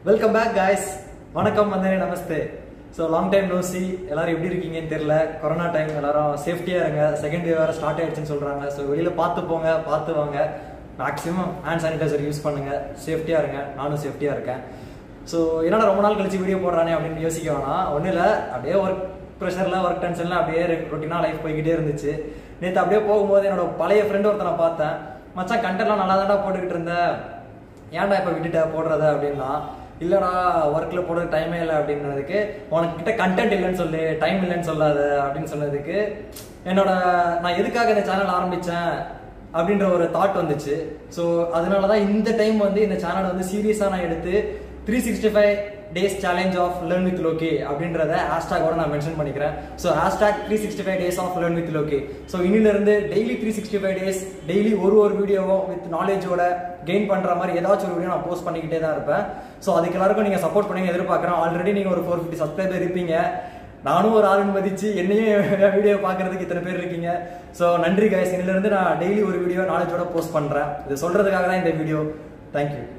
welcome back guys வணக்கம் வந்தனே நமஸ்தே so long time no see எல்லாரும் எப்படி இருக்கீங்கன்னு தெரியல கொரோனா டைம் எல்லாரும் சேஃப்டியாக இருங்க செகண்ட் வேவ் வேறு ஸ்டார்ட் ஆயிடுச்சுன்னு சொல்கிறாங்க ஸோ வெளியில் பார்த்து போங்க பார்த்து வாங்க மேக்ஸிமம் ஹேண்ட் சானிடைசர் யூஸ் பண்ணுங்க சேஃப்டியாக இருங்க நானும் சேஃப்டியாக இருக்கேன் ஸோ என்னடா ரொம்ப நாள் கழிச்சு வீடியோ போடுறானே அப்படின்னு யோசிக்க வேணாம் ஒன்றும் இல்லை அப்படியே ஒர்க் ப்ரெஷரில் ஒர்க் டென்ஷனில் அப்படியே ரொட்டீனாக லைஃப் போய்கிட்டே இருந்துச்சு நேற்று அப்படியே போகும்போது என்னோட பழைய ஃப்ரெண்டு ஒருத்தனை பார்த்தேன் மச்சான் கண்டெல்லாம் நல்லா தான்டா போட்டுக்கிட்டு இருந்தேன் ஏன்டா இப்போ விட்டுட்ட போடுறத அப்படின்னா இல்லடா ஒர்க்கில் போடுற டைமே இல்லை அப்படின்றதுக்கு உனக்கு கிட்ட கண்டென்ட் இல்லைன்னு சொல்லு டைம் இல்லைன்னு சொல்லாத அப்படின்னு சொன்னதுக்கு என்னோட நான் எதுக்காக இந்த சேனல் ஆரம்பித்தேன் அப்படின்ற ஒரு தாட் வந்துச்சு ஸோ அதனால தான் இந்த டைம் வந்து இந்த சேனலை வந்து சீரியஸாக நான் எடுத்து three sixty five days challenge of learn with லோகே அப்படின்றத ஹேஷ்டாகோட நான் மென்ஷன் பண்ணிக்கிறேன் so hashtag three sixty five days of learn with லோகே ஸோ இன்னிலிருந்து daily three sixty five days daily ஒரு ஒரு வீடியோவும் வித் நாலேஜோட கெயின் பண்ணுற மாதிரி ஏதாச்சும் ஒரு வீடியோ நான் போஸ்ட் பண்ணிக்கிட்டே தான் இருப்பேன் ஸோ அதுக்கு எல்லாருக்கும் நீங்கள் சப்போர்ட் பண்ணி எதிர்பார்க்குறேன் ஆல்ரெடி நீங்கள் ஒரு ஃபோர் ஃபிஃப்டி சப்ஸ்கிரைபர் இருப்பீங்க நானும் ஒரு ஆளுன்னு மதிச்சு என்னையும் வீடியோ பார்க்கறதுக்கு இத்தனை பேர் இருக்கீங்க ஸோ நன்றி கைஸ் இன்னிலிருந்து நான் டெய்லி ஒரு வீடியோ நாலேஜோட போஸ்ட் பண்ணுறேன் இது சொல்கிறதுக்காக தான் இந்த வீடியோ தேங்க்யூ